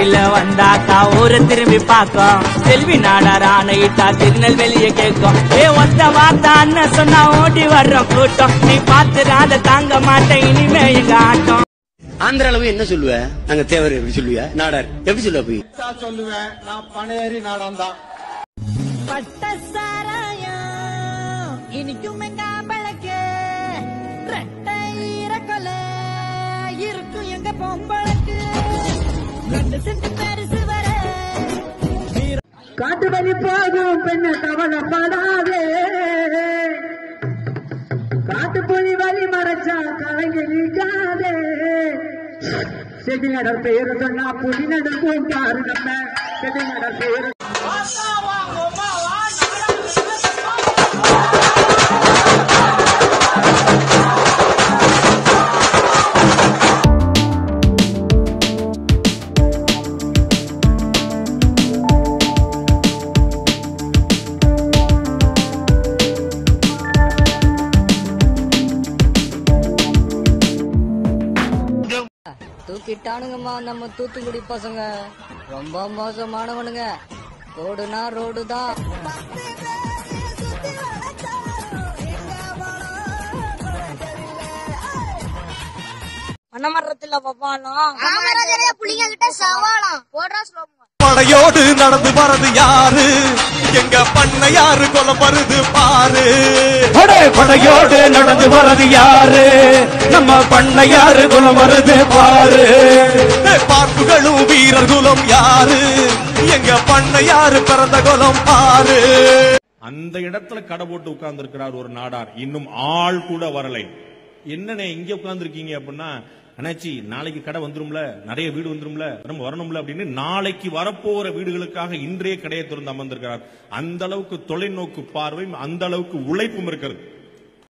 வீதியில வந்தாக்கா ஊரை திரும்பி பார்க்கும் செல்வி நாடார் ஆணையிட்டா திருநெல்வேலிய கேட்கும் ஏ ஒத்த வார்த்தை அண்ணன் சொன்னா ஓடி வர்ற கூட்டம் நீ பார்த்துடாத தாங்க மாட்டேன் இனிமே எங்க ஆட்டம் ஆந்திர அளவு என்ன சொல்லுவ நாங்க தேவர் எப்படி சொல்லுவியா நாடார் எப்படி சொல்லுவ போய் சொல்லுவேன் நான் பனையேறி நாடாந்தான் பட்ட சாராயம் இனிக்கும் எங்க பழக்கு ரெட்டை ஈரக்கொல இருக்கும் எங்க பொம்பளக்கு ரெண்டு சென்ட் பெருசு வர காட்டு வழி போகும் பெண்ண கவலைப்படாதே காட்டு புலி வழி மறைச்சா கலைஞர் நிற்காதே செடி நடர் பேரு சொன்னா புலி நடக்கும் பாரு நம்ம செடி நடர் பேரு தூக்கிட்டானுங்கம்மா நம்ம தூத்துக்குடி பசங்க ரொம்ப மோசமானவனுங்க ரோடுனா ரோடு தான் மணமரத்துல வவ்வாலாம் காமராஜரையா புள்ளிங்க கிட்ட சவாலாம் போடுறா ஸ்லோகம் படையோடு நடந்து வரது யாரு எங்க பண்ண யாரு கொலை வருது பாரு படையோடு நடந்து வரது யாரு நம்ம பண்ண யாரு குலம் வருது பாரு பார்ப்புகளும் வீரர் குலம் யாரு எங்க பண்ண யாரு பிறந்த குலம் பாரு அந்த இடத்துல கடை போட்டு உட்கார்ந்து இருக்கிறார் ஒரு நாடார் இன்னும் ஆள் கூட வரலை என்னண்ணே இங்க உட்கார்ந்து இருக்கீங்க அப்படின்னா அண்ணாச்சி நாளைக்கு கடை வந்துரும்ல நிறைய வீடு வந்துரும்ல நம்ம வரணும்ல அப்படின்னு நாளைக்கு வரப்போற வீடுகளுக்காக இன்றைய கடையை திறந்து அமர்ந்திருக்கிறார் அந்த அளவுக்கு தொலைநோக்கு பார்வையும் அந்த அளவுக்கு உழைப்பும் இருக்கிறது